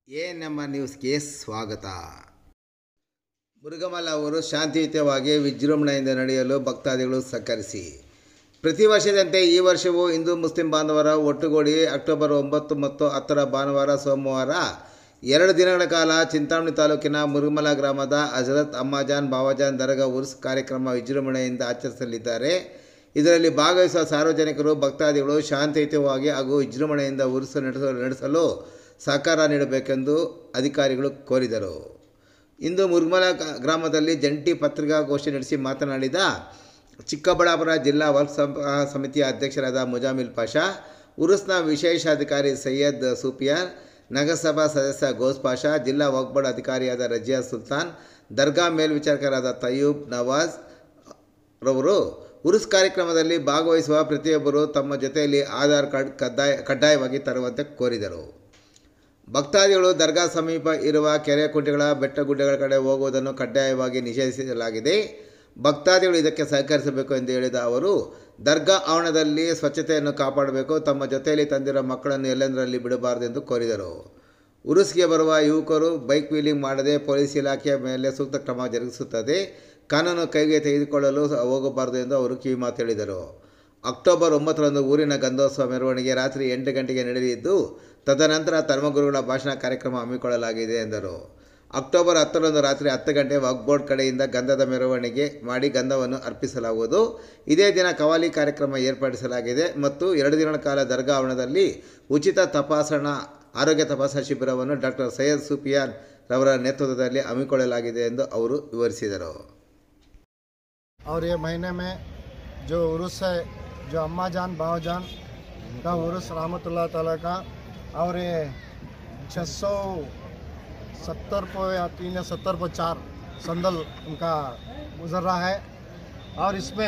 A ನಮ್ಮ ನ್ಯೂಸ್ಗೆ ಸ್ವಾಗತ ಮುರುಗಮಲ್ಲ ಅವರು ಶಾಂತಿಯುತವಾಗಿ ವಿಜೃಂಭಣೆಯಿಂದ ನಡೆಯಲು ಭಕ್ತಾದಿಗಳು ಸಹಕರಿಸಿ ಪ್ರತಿ ವರ್ಷದಂತೆ ಈ ವರ್ಷವೂ ಹಿಂದೂ ಮುಸ್ಲಿಂ ಬಾಂಧವರ ಒಟ್ಟುಗೂಡಿ ಅಕ್ಟೋಬರ್ ಒಂಬತ್ತು ಮತ್ತು ಹತ್ತರ ಭಾನುವಾರ ಸೋಮವಾರ ಎರಡು ದಿನಗಳ ಕಾಲ ಚಿಂತಾಮಣಿ ತಾಲೂಕಿನ ಮುರುಗಮಲ ಗ್ರಾಮದ ಹಜರತ್ ಅಮ್ಮಾಜಾನ್ ಬಾವಾಜಾನ್ ದರ್ಗಾ ಉರ್ಸ್ ಕಾರ್ಯಕ್ರಮ ವಿಜೃಂಭಣೆಯಿಂದ ಆಚರಿಸಲಿದ್ದಾರೆ ಇದರಲ್ಲಿ ಭಾಗವಹಿಸುವ ಸಾರ್ವಜನಿಕರು ಭಕ್ತಾದಿಗಳು ಶಾಂತಿಯುತವಾಗಿ ಹಾಗೂ ವಿಜೃಂಭಣೆಯಿಂದ ಉರುಸು ನಡೆಸ ನಡೆಸಲು ಸಹಕಾರ ನೀಡಬೇಕೆಂದು ಅಧಿಕಾರಿಗಳು ಕೋರಿದರು ಇಂದು ಮುರುಗಮಲ ಗ- ಗ್ರಾಮದಲ್ಲಿ ಜಂಟಿ ಪತ್ರಿಕಾಗೋಷ್ಠಿ ನಡೆಸಿ ಮಾತನಾಡಿದ ಚಿಕ್ಕಬಳ್ಳಾಪುರ ಜಿಲ್ಲಾ ವಕ್ಫ್ ಸಂ- ಸಮಿತಿಯ ಅಧ್ಯಕ್ಷರಾದ ಮುಜಾಮಿಲ್ ಪಾಷಾ ಉರುಸ್ನ ವಿಶೇಷಾಧಿಕಾರಿ ಸೈಯದ್ ಸೂಫಿಯಾನ್ ನಗರಸಭಾ ಸದಸ್ಯ ಗೋಸ್ ಪಾಷಾ ಜಿಲ್ಲಾ ವಕ್ಫ್ ಬೋರ್ಡ್ ಅಧಿಕಾರಿಯಾದ ರಜಿಯಾ ಸುಲ್ತಾನ್ ದರ್ಗಾ ಮೇಲ್ವಿಚಾರಕರಾದ ತಯ್ಯೂಬ್ ನವಾಜ್ ರವರು ಉರುಸ್ ಕಾರ್ಯಕ್ರಮದಲ್ಲಿ ಭಾಗವಹಿಸುವ ಪ್ರತಿಯೊಬ್ಬರು ತಮ್ಮ ಜೊತೆಯಲ್ಲಿ ಆಧಾರ್ ಕಾರ್ಡ್ ಕಡ್ಡಾಯ ಕಡ್ಡಾಯವಾಗಿ ತರುವಂತೆ ಕೋರಿದರು ಭಕ್ತಾದಿಗಳು ದರ್ಗಾ ಸಮೀಪ ಇರುವ ಕೆರೆ ಕುಂಟೆಗಳ ಬೆಟ್ಟ ಗುಡ್ಡಗಳ ಕಡೆ ಹೋಗುವುದನ್ನು ಕಡ್ಡಾಯವಾಗಿ ನಿಷೇಧಿಸಲಾಗಿದೆ ಭಕ್ತಾದಿಗಳು ಇದಕ್ಕೆ ಸಹಕರಿಸಬೇಕು ಎಂದು ಹೇಳಿದ ಅವರು ದರ್ಗಾ ಆವರಣದಲ್ಲಿ ಸ್ವಚ್ಛತೆಯನ್ನು ಕಾಪಾಡಬೇಕು ತಮ್ಮ ಜೊತೆಯಲ್ಲಿ ತಂದಿರೋ ಮಕ್ಕಳನ್ನು ಎಲ್ಲೆಂದರಲ್ಲಿ ಬಿಡಬಾರದು ಎಂದು ಕೋರಿದರು ಉರುಸ್ಗೆ ಬರುವ ಯುವಕರು ಬೈಕ್ ವೀಲಿಂಗ್ ಮಾಡದೆ ಪೊಲೀಸ್ ಇಲಾಖೆಯ ಮೇಲೆ ಸೂಕ್ತ ಕ್ರಮ ಜರುಗಿಸುತ್ತದೆ ಕಾನೂನು ಕೈಗೆ ತೆಗೆದುಕೊಳ್ಳಲು ಹೋಗಬಾರದು ಎಂದು ಅವರು ಕಿವಿಮಾತು ಹೇಳಿದರು ಅಕ್ಟೋಬರ್ ಒಂಬತ್ತರಂದು ಊರಿನ ಗಂಧೋತ್ಸವ ಮೆರವಣಿಗೆ ರಾತ್ರಿ ಎಂಟು ಗಂಟೆಗೆ ನಡೆಯಲಿದ್ದು ತದನಂತರ ಧರ್ಮಗುರುಗಳ ಭಾಷಣ ಕಾರ್ಯಕ್ರಮ ಹಮ್ಮಿಕೊಳ್ಳಲಾಗಿದೆ ಎಂದರು ಅಕ್ಟೋಬರ್ ಹತ್ತರಂದು ರಾತ್ರಿ ಹತ್ತು ಗಂಟೆ ವಕ್ ಬೋರ್ಡ್ ಕಡೆಯಿಂದ ಗಂಧದ ಮೆರವಣಿಗೆ ಮಾಡಿ ಗಂಧವನ್ನು ಅರ್ಪಿಸಲಾಗುವುದು ಇದೇ ದಿನ ಕವಾಲಿ ಕಾರ್ಯಕ್ರಮ ಏರ್ಪಡಿಸಲಾಗಿದೆ ಮತ್ತು ಎರಡು ದಿನಗಳ ಕಾಲ ದರ್ಗಾ ಆವರಣದಲ್ಲಿ ಉಚಿತ ತಪಾಸಣಾ ಆರೋಗ್ಯ ತಪಾಸಣಾ ಶಿಬಿರವನ್ನು ಡಾಕ್ಟರ್ ಸೈಯದ್ ಸುಫಿಯಾನ್ ರವರ ನೇತೃತ್ವದಲ್ಲಿ ಹಮ್ಮಿಕೊಳ್ಳಲಾಗಿದೆ ಎಂದು ಅವರು ವಿವರಿಸಿದರು और ये महीने में जो उर्स है जो अम्मा जान बाव जान का उर्स रहमतुल्लाह ताला का और ये छः सौ सत्तर को या तीन या सत्तर को चार संदल उनका गुजर रहा है और इसमें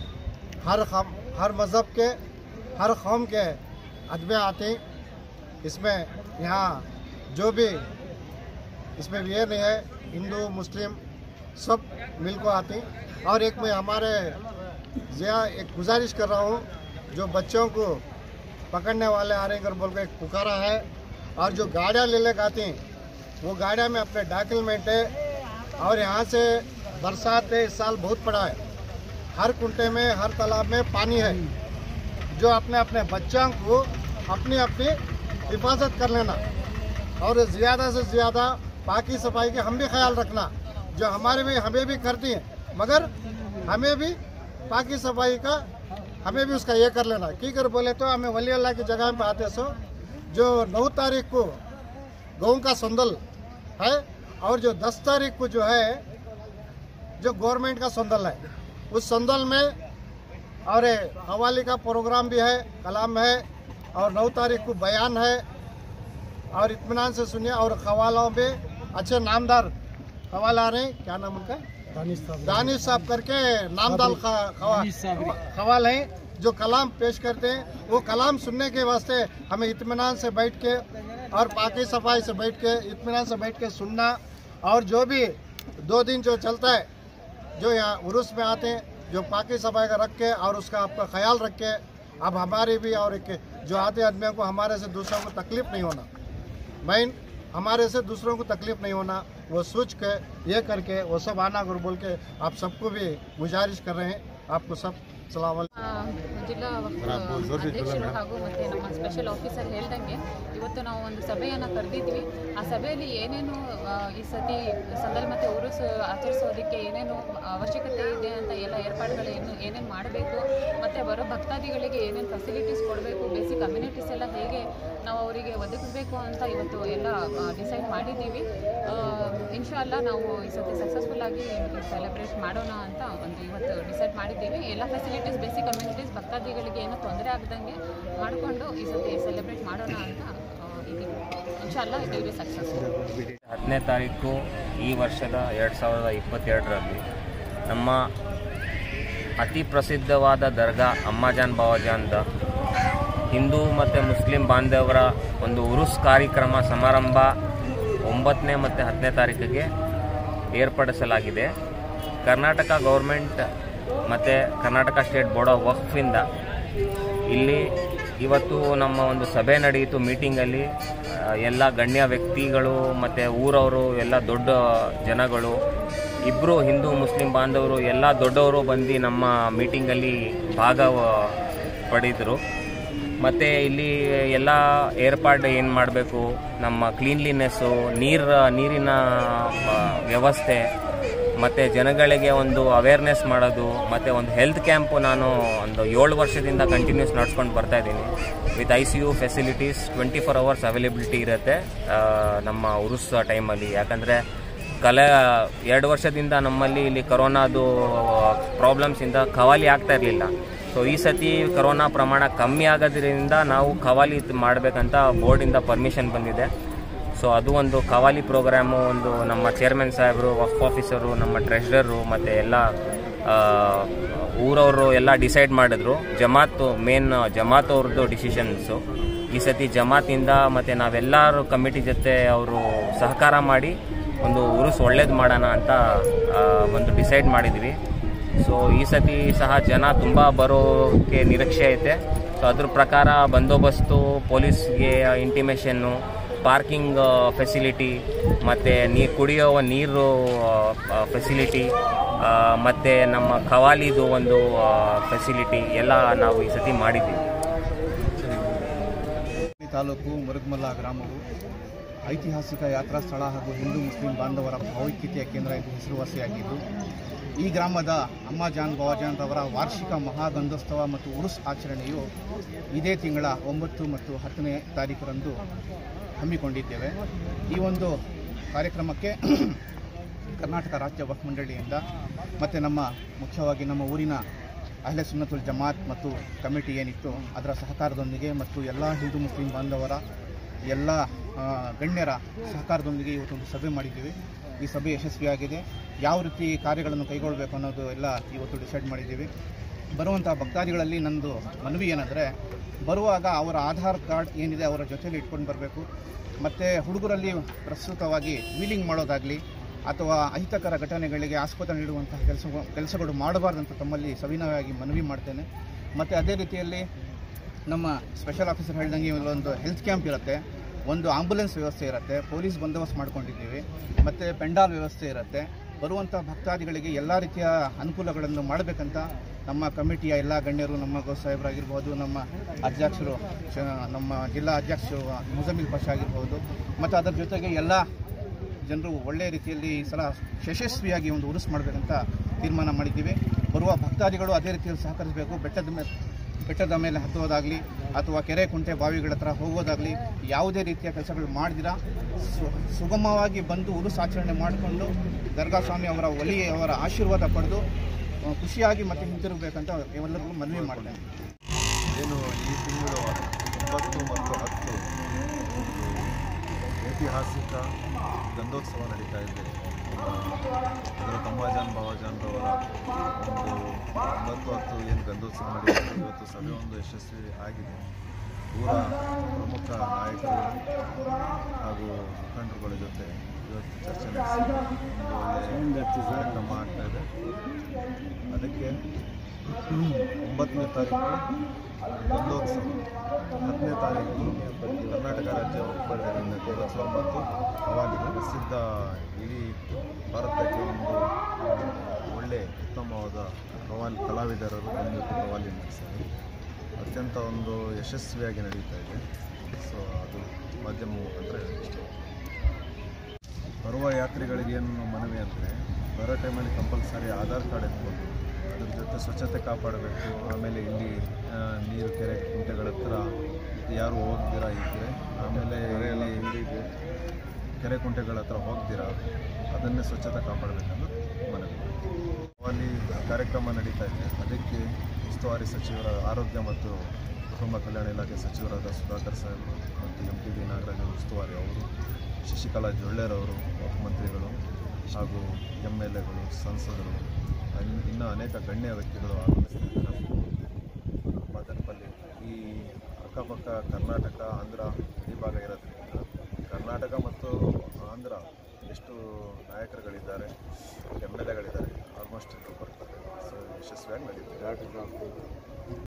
हर खम हर मज़हब के हर कौम के अदबे आते हैं इसमें यहाँ जो भी इसमें ये नहीं है हिंदू मुस्लिम सब मिल को आते हैं और एक मैं हमारे जिया एक गुजारिश कर रहा हूँ जो बच्चों को पकड़ने वाले आ रहे हैं कर बोल के एक पुकारा है और जो गाड़ियाँ ले लेकर आते हैं वो गाड़ियाँ में अपने डॉक्यूमेंट है और यहाँ से बरसात है इस साल बहुत पड़ा है हर कुंटे में हर तालाब में पानी है जो अपने अपने बच्चों को अपनी अपनी हिफाजत कर लेना और ज़्यादा से ज़्यादा पाकि सफाई के हम भी ख्याल रखना जो हमारे भी हमें भी करती हैं मगर हमें भी पाकि सफाई का हमें भी उसका ये कर लेना की कर बोले तो हमें वली अल्लाह की जगह पे आते सो जो नौ तारीख को गऊ का संदल है और जो दस तारीख को जो है जो गवर्नमेंट का संदल है उस संदल में और ये कवाली का प्रोग्राम भी है कलाम है और नौ तारीख को बयान है और इत्मीनान से सुनिए और खवालों में अच्छे नामदार खवाल आ रहे हैं क्या नाम उनका दानिश साहब करके नामदार ख- खवा- खवाल हैं जो कलाम पेश करते हैं वो कलाम सुनने के वास्ते हमें इत्मीनान से बैठ के और पाकि सफाई से बैठ के इत्मीनान से बैठ के सुनना और जो भी दो दिन जो चलता है जो यहाँ उर्स में आते हैं जो पाकि सफाई का रख के और उसका आपका ख्याल रख के अब हमारे भी और एक जो आते आदमियों को हमारे से दूसरों को तकलीफ नहीं होना मेन हमारे से दूसरों को तकलीफ नहीं होना वो सोच के ये करके वो सब आना गुरु बोल के आप सबको भी गुजारिश कर रहे हैं आपको सब सलाम ಆ, ಜಿಲ್ಲಾ ವಕ್ಫ್ ಅಧ್ಯಕ್ಷರು ಹಾಗೂ ಮತ್ತೆ ನಮ್ಮ ಸ್ಪೆಷಲ್ ಆಫೀಸರ್ ಹೇಳ್ದಂಗೆ ಇವತ್ತು ನಾವು ಒಂದು ಸಭೆಯನ್ನು ಕರೆದಿದ್ವಿ ಆ ಸಭೆಯಲ್ಲಿ ಏನೇನು ಆ, ಈ ಸತಿ ಸಂದಲ್ ಮತ್ತು ಉರುಸ್ ಆಚರಿಸೋದಕ್ಕೆ ಏನೇನು ಅವಶ್ಯಕತೆ ಇದೆ ಅಂತ ಎಲ್ಲ ಏರ್ಪಾಡುಗಳು ಏನು ಏನೇನು ಮಾಡಬೇಕು ಮತ್ತು ಬರೋ ಭಕ್ತಾದಿಗಳಿಗೆ ಏನೇನು ಫೆಸಿಲಿಟೀಸ್ ಕೊಡಬೇಕು ಬೇಸಿಕ್ ಕಮ್ಯುನಿಟೀಸ್ ಎಲ್ಲ ಹೇಗೆ ನಾವು ಅವರಿಗೆ ಒದಗಿಸ್ಬೇಕು ಅಂತ ಇವತ್ತು ಎಲ್ಲ ಡಿಸೈಡ್ ಮಾಡಿದ್ದೀವಿ ಇನ್ಶಾಲ್ಲ ನಾವು ಈ ಸತಿ ಸಕ್ಸಸ್ಫುಲ್ ಆಗಿ ಸೆಲೆಬ್ರೇಟ್ ಮಾಡೋಣ ಅಂತ ಒಂದು ಇವತ್ತು ಡಿಸೈಡ್ ಮಾಡಿದ್ದೀವಿ ಎಲ್ಲ ಫೆಸಿಲಿಟೀಸ್ ಬೇಸಿಕ್ ಕಮ್ಯುನಿಟೀಸ್ ಭಕ್ತಾದಿಗಳಿಗೆ ಏನೂ ತೊಂದರೆ ಆಗದಂಗೆ ಮಾಡಿಕೊಂಡು ಈ ಸತಿ ಸೆಲೆಬ್ರೇಟ್ ಮಾಡೋಣ ಅಂತ ಆ, ಇದ್ದೀವಿ ಇನ್ಶಾಲ್ಲ ಇಟ್ ವಿಲ್ ಬಿ ಸಕ್ಸಸ್ಫುಲ್ ಹತ್ತನೇ ತಾರೀಕು ಈ ವರ್ಷದ ಎರಡು ಸಾವಿರದ ಇಪ್ಪತ್ತೆರಡರಲ್ಲಿ ನಮ್ಮ ಅತಿ ಪ್ರಸಿದ್ಧವಾದ ದರ್ಗಾ ಅಮ್ಮಾಜಾನ್ ಬಾವಾಜಾನ್ದ ಹಿಂದೂ ಮತ್ತು ಮುಸ್ಲಿಂ ಬಾಂಧವರ ಒಂದು ಉರುಸ್ ಕಾರ್ಯಕ್ರಮ ಸಮಾರಂಭ ಒಂಬತ್ತನೇ ಮತ್ತು ಹತ್ತನೇ ತಾರೀಕಿಗೆ ಏರ್ಪಡಿಸಲಾಗಿದೆ ಕರ್ನಾಟಕ ಗೌರ್ಮೆಂಟ್ ಮತ್ತು ಕರ್ನಾಟಕ ಸ್ಟೇಟ್ ಬೋರ್ಡ್ ಆಫ್ ವಕ್ಫಿಂದ ಇಲ್ಲಿ ಇವತ್ತು ನಮ್ಮ ಒಂದು ಸಭೆ ನಡೆಯಿತು ಮೀಟಿಂಗಲ್ಲಿ ಆ, ಎಲ್ಲ ಗಣ್ಯ ವ್ಯಕ್ತಿಗಳು ಮತ್ತು ಊರವರು ಎಲ್ಲ ದೊಡ್ಡ ಜನಗಳು ಇಬ್ಬರು ಹಿಂದೂ ಮುಸ್ಲಿಂ ಬಾಂಧವರು ಎಲ್ಲ ದೊಡ್ಡವರು ಬಂದು ನಮ್ಮ ಮೀಟಿಂಗಲ್ಲಿ ಭಾಗ ಪಡೆದರು ಮತ್ತು ಇಲ್ಲಿ ಎಲ್ಲ ಏರ್ಪಾಡು ಏನು ಮಾಡಬೇಕು ನಮ್ಮ ಕ್ಲೀನ್ಲಿನೆಸ್ಸು ನೀರು ನೀರಿನ ಆ, ವ್ಯವಸ್ಥೆ ಮತ್ತು ಜನಗಳಿಗೆ ಒಂದು ಅವೇರ್ನೆಸ್ ಮಾಡೋದು ಮತ್ತು ಒಂದು ಹೆಲ್ತ್ ಕ್ಯಾಂಪು ನಾನು ಒಂದು ಏಳು ವರ್ಷದಿಂದ ಕಂಟಿನ್ಯೂಸ್ ನಡ್ಸ್ಕೊಂಡು ಬರ್ತಾ ಇದ್ದೀನಿ with I C U facilities twenty four hours availability ಇರುತ್ತೆ ಆ, ನಮ್ಮ ಉರುಸ್ ಟೈಮಲ್ಲಿ ಯಾಕಂದರೆ ಕಲೆ ಎರಡು ವರ್ಷದಿಂದ ನಮ್ಮಲ್ಲಿ ಇಲ್ಲಿ ಕೊರೋನಾದು ಪ್ರಾಬ್ಲಮ್ಸಿಂದ ಖವಾಲಿ ಆಗ್ತಾ ಇರಲಿಲ್ಲ ಸೊ ಈ ಸತಿ ಕೊರೋನಾ ಪ್ರಮಾಣ ಕಮ್ಮಿ ಆಗೋದ್ರಿಂದ ನಾವು ಖವಾಲಿ ಮಾಡಬೇಕಂತ ಬೋರ್ಡಿಂದ ಪರ್ಮಿಷನ್ ಬಂದಿದೆ ಸೊ ಅದು ಒಂದು ಖವಾಲಿ ಪ್ರೋಗ್ರಾಮು ಒಂದು ನಮ್ಮ ಚೇರ್ಮನ್ ಸಾಹೇಬರು ವಫ್ ಆಫೀಸರು ನಮ್ಮ ಟ್ರೆಷರರು ಮತ್ತು ಎಲ್ಲ ಆ, ಊರವರು ಎಲ್ಲ ಡಿಸೈಡ್ ಮಾಡಿದ್ರು ಜಮಾತ್ ಮೇನ್ ಜಮಾತ್ ಅವ್ರದ್ದು ಡಿಸಿಷನ್ಸು ಈ ಸತಿ ಜಮಾತಿಂದ ಮತ್ತು ನಾವೆಲ್ಲರೂ ಕಮಿಟಿ ಜೊತೆ ಅವರು ಸಹಕಾರ ಮಾಡಿ ಒಂದು ಉರುಸು ಒಳ್ಳೇದು ಮಾಡೋಣ ಅಂತ ಆ, ಒಂದು ಡಿಸೈಡ್ ಮಾಡಿದ್ವಿ ಸೊ ಈ ಸತಿ ಸಹ ಜನ ತುಂಬ ಬರೋಕ್ಕೆ ನಿರೀಕ್ಷೆ ಐತೆ ಸೊ ಅದ್ರ ಪ್ರಕಾರ ಬಂದೋಬಸ್ತು ಪೊಲೀಸ್ಗೆ ಇಂಟಿಮೇಷನ್ನು ಪಾರ್ಕಿಂಗ್ ಫೆಸಿಲಿಟಿ ಮತ್ತು ನೀ ಕುಡಿಯೋ ನೀರು ಫೆಸಿಲಿಟಿ ಮತ್ತು ನಮ್ಮ ಖವಾಲಿದು ಒಂದು ಫೆಸಿಲಿಟಿ ಎಲ್ಲ ನಾವು ಈ ಸತಿ ಮಾಡಿದ್ದೀವಿ ಈ ತಾಲೂಕು ಮುರುಗಮಲ್ಲ ಗ್ರಾಮವು ಐತಿಹಾಸಿಕ ಯಾತ್ರಾ ಸ್ಥಳ ಹಾಗೂ ಹಿಂದೂ ಮುಸ್ಲಿಂ ಬಾಂಧವರ ಭಾವೈಕ್ಯತೆಯ ಕೇಂದ್ರ ಎಂದು ಹೆಸರುವಾಸಿಯಾಗಿದ್ದು ಈ ಗ್ರಾಮದ ಅಮ್ಮಾಜಾನ್ ಬಾವಾಜಾನ್ ರವರ ವಾರ್ಷಿಕ ಮಹಾಗಂಧೋತ್ಸವ ಮತ್ತು ಉರುಸ್ ಆಚರಣೆಯು ಇದೇ ತಿಂಗಳ ಒಂಬತ್ತು ಮತ್ತು ಹತ್ತನೇ ತಾರೀಕರಂದು ಹಮ್ಮಿಕೊಂಡಿದ್ದೇವೆ ಈ ಒಂದು ಕಾರ್ಯಕ್ರಮಕ್ಕೆ ಕರ್ನಾಟಕ ರಾಜ್ಯ ವಕ್ಫ್ ಮಂಡಳಿಯಿಂದ ಮತ್ತು ನಮ್ಮ ಮುಖ್ಯವಾಗಿ ನಮ್ಮ ಊರಿನ ಅಹ್ಲೆ ಸುನ್ನತುಲ್ ಜಮಾತ್ ಮತ್ತು ಕಮಿಟಿ ಏನಿತ್ತು ಅದರ ಸಹಕಾರದೊಂದಿಗೆ ಮತ್ತು ಎಲ್ಲ ಹಿಂದೂ ಮುಸ್ಲಿಂ ಬಾಂಧವರ ಎಲ್ಲ ಆ, ಗಣ್ಯರ ಸಹಕಾರದೊಂದಿಗೆ ಇವತ್ತೊಂದು ಸಭೆ ಮಾಡಿದ್ದೀವಿ ಈ ಸಭೆ ಯಶಸ್ವಿಯಾಗಿದೆ ಯಾವ ರೀತಿ ಕಾರ್ಯಗಳನ್ನು ಕೈಗೊಳ್ಳಬೇಕು ಅನ್ನೋದು ಎಲ್ಲ ಇವತ್ತು ಡಿಸೈಡ್ ಮಾಡಿದ್ದೀವಿ ಬರುವಂಥ ಭಕ್ತಾದಿಗಳಲ್ಲಿ ನಂದು ಮನವಿ ಏನಂದರೆ ಬರುವಾಗ ಅವರ ಆಧಾರ್ ಕಾರ್ಡ್ ಏನಿದೆ ಅವರ ಜೊತೆಲಿ ಇಟ್ಕೊಂಡು ಬರಬೇಕು ಮತ್ತು ಹುಡುಗರಲ್ಲಿ ಪ್ರಸ್ತುತವಾಗಿ ವೀಲಿಂಗ್ ಮಾಡೋದಾಗಲಿ ಅಥವಾ ಅಹಿತಕರ ಘಟನೆಗಳಿಗೆ ಆಸ್ಪದ ನೀಡುವಂತಹ ಕೆಲಸ ಕೆಲಸಗಳು ಮಾಡಬಾರ್ದಂತ ತಮ್ಮಲ್ಲಿ ಸವಿನಯವಾಗಿ ಮನವಿ ಮಾಡ್ತೇನೆ ಮತ್ತು ಅದೇ ರೀತಿಯಲ್ಲಿ ನಮ್ಮ ಸ್ಪೆಷಲ್ ಆಫೀಸರ್ ಹೇಳ್ದಂಗೆ ಒಂದು ಹೆಲ್ತ್ ಕ್ಯಾಂಪ್ ಇರುತ್ತೆ ಒಂದು ಆಂಬುಲೆನ್ಸ್ ವ್ಯವಸ್ಥೆ ಇರುತ್ತೆ ಪೊಲೀಸ್ ಬಂದೋಬಸ್ತ್ ಮಾಡ್ಕೊಂಡಿದ್ದೀವಿ ಮತ್ತು ಪೆಂಡಾಲ್ ವ್ಯವಸ್ಥೆ ಇರುತ್ತೆ ಬರುವಂಥ ಭಕ್ತಾದಿಗಳಿಗೆ ಎಲ್ಲ ರೀತಿಯ ಅನುಕೂಲಗಳನ್ನು ಮಾಡಬೇಕಂತ ನಮ್ಮ ಕಮಿಟಿಯ ಎಲ್ಲ ಗಣ್ಯರು ನಮ್ಮ ಗೋ ಸಾಹೇಬರಾಗಿರ್ಬೋದು ನಮ್ಮ ಅಧ್ಯಕ್ಷರು ಚ- ನಮ್ಮ ಜಿಲ್ಲಾ ಅಧ್ಯಕ್ಷರು ಮುಜಮಿಲ್ ಪಾಷಾ ಆಗಿರ್ಬೋದು ಮತ್ತು ಅದರ ಜೊತೆಗೆ ಎಲ್ಲ ಜನರು ಒಳ್ಳೆಯ ರೀತಿಯಲ್ಲಿ ಈ ಸಲ ಯಶಸ್ವಿಯಾಗಿ ಒಂದು ಉರುಸು ಮಾಡಬೇಕಂತ ತೀರ್ಮಾನ ಮಾಡಿದ್ದೀವಿ ಬರುವ ಭಕ್ತಾದಿಗಳು ಅದೇ ರೀತಿಯಲ್ಲಿ ಸಹಕರಿಸಬೇಕು ಬೆಟ್ಟದ ಮೇಲೆ ಬೆಟ್ಟದ ಮೇಲೆ ಹತ್ತುವುದಾಗಲಿ ಅಥವಾ ಕೆರೆ ಕುಂಟೆ ಬಾವಿಗಳ ಹತ್ರ ಹೋಗೋದಾಗಲಿ ಯಾವುದೇ ರೀತಿಯ ಕೆಲಸಗಳು ಮಾಡಿದಿರ ಸು- ಸುಗಮವಾಗಿ ಬಂದು ಉರುಸು ಆಚರಣೆ ಮಾಡಿಕೊಂಡು ದರ್ಗಾ ಸ್ವಾಮಿ ಅವರ ಒಲಿ ಅವರ ಆಶೀರ್ವಾದ ಪಡೆದು ಆ, ಖುಷಿಯಾಗಿ ಮತ್ತೆ ಹಿಂತಿರುಗಬೇಕಂತ ಎಲ್ಲರಿಗೂ ಮನವಿ ಮಾಡ್ತೇನೆ ಏನು ಈ ತಿಂಗಳು ಒಂಬತ್ತು ಮತ್ತು ಹತ್ತು ಒಂದು ಐತಿಹಾಸಿಕ ಗಂಧೋತ್ಸವ ನಡೀತಾ ಇದೆ ಅದರ ತಮ್ಮಾಜಾನ್ ಬಾವಾಜಾನ್ರವರ ಒಂದು ಒಂಬತ್ತು ಹತ್ತು ಏನು ಗಂಧೋತ್ಸವ ನಡೆಯುತ್ತೆ ಇವತ್ತು ಸಭೆ ಒಂದು ಯಶಸ್ವಿ ಆಗಿದೆ ಊರ ಪ್ರಮುಖ ನಾಯಕರು ಹಾಗೂ ಮುಖಂಡರುಗಳ ಜೊತೆ ಇವತ್ತು ಚರ್ಚೆ ನಡೆಸಿ ಒಂದು ಒಳ್ಳೆಯ ಕಾರ್ಯಕ್ರಮ ಆಗ್ತಾ ಇದೆ ಅದಕ್ಕೆ ಒಂಬತ್ತನೇ ತಾರೀಕು ಗಂಧೋತ್ಸವ ಹತ್ತನೇ ತಾರೀಕು ಕರ್ನಾಟಕ ರಾಜ್ಯ ಒಪ್ಪಂದದಿಂದ ದೇವೋತ್ಸವ ಮತ್ತು ಕವಾಲಿಗೆ ಪ್ರಸಿದ್ಧ ಇಡೀ ಭಾರತಕ್ಕೆ ಒಂದು ಒಳ್ಳೆ ಉತ್ತಮವಾದ ಕವಾಲಿ ಕಲಾವಿದರರು ಬಂದು ಕವಾಲಿ ನಡೆಸ್ತಾರೆ ಅತ್ಯಂತ ಒಂದು ಯಶಸ್ವಿಯಾಗಿ ನಡೀತಾ ಇದೆ ಸೊ ಅದು ಮಾಧ್ಯಮ ಮುಖಾಂತರ ಇಷ್ಟ ಬರುವ ಯಾತ್ರಿಗಳಿಗೆ ಏನು ಮನವಿ ಅಂದರೆ ಬರೋ ಟೈಮಲ್ಲಿ ಕಂಪಲ್ಸರಿ ಆಧಾರ್ ಕಾರ್ಡ್ ಎತ್ಕೊಂಡು ಅದ್ರ ಜೊತೆ ಸ್ವಚ್ಛತೆ ಕಾಪಾಡಬೇಕು ಆಮೇಲೆ ಇಲ್ಲಿ ಆ, ನೀರು ಕೆರೆ ಕುಂಟೆಗಳ ಹತ್ರ ಯಾರು ಹೋಗ್ದಿರ ಇದ್ದರೆ ಆಮೇಲೆ ಇಲ್ಲಿ ಕೆರೆ ಕುಂಟೆಗಳ ಹತ್ರ ಹೋಗ್ದಿರ ಅದನ್ನೇ ಸ್ವಚ್ಛತೆ ಕಾಪಾಡಬೇಕಂದು ಮನವಿ ಅಲ್ಲಿ ಕಾರ್ಯಕ್ರಮ ನಡೀತಾ ಇದೆ ಅದಕ್ಕೆ ಉಸ್ತುವಾರಿ ಸಚಿವರ ಆರೋಗ್ಯ ಮತ್ತು ಕುಟುಂಬ ಕಲ್ಯಾಣ ಇಲಾಖೆ ಸಚಿವರಾದ ಸುಧಾಕರ್ ಸಾಹೇಬರು ಮತ್ತು ಎಂ ಟಿ ಡಿ ನಾಗರಾಜ್ ಅವರು ಉಸ್ತುವಾರಿ ಅವರು ಶಶಿಕಲಾ ಜೊಳ್ಳೆರವರು ಮಂತ್ರಿಗಳು ಹಾಗೂ ಎಮ್ ಎಲ್ ಎಗಳು ಸಂಸದರು ಇನ್- ಇನ್ನೂ ಅನೇಕ ಗಣ್ಯ ವ್ಯಕ್ತಿಗಳು ಆಗಮಿಸ್ತಿದ್ದಾರೆ ಮದನಪಲ್ಲಿ ಈ ಅಕ್ಕಪಕ್ಕ ಕರ್ನಾಟಕ ಆಂಧ್ರ ಈ ಭಾಗ ಇರೋದ್ರಿಂದ ಕರ್ನಾಟಕ ಮತ್ತು ಆಂಧ್ರ ಎಷ್ಟು ನಾಯಕರುಗಳಿದ್ದಾರೆ ಎಮ್ ಎಲ್ ಎಗಳಿದ್ದಾರೆ ಆಲ್ಮೋಸ್ಟ್ ಬರ್ತಾರೆ ಸೊ ಯಶಸ್ವಿಯಾಗಿ ನಡೀತಾರೆ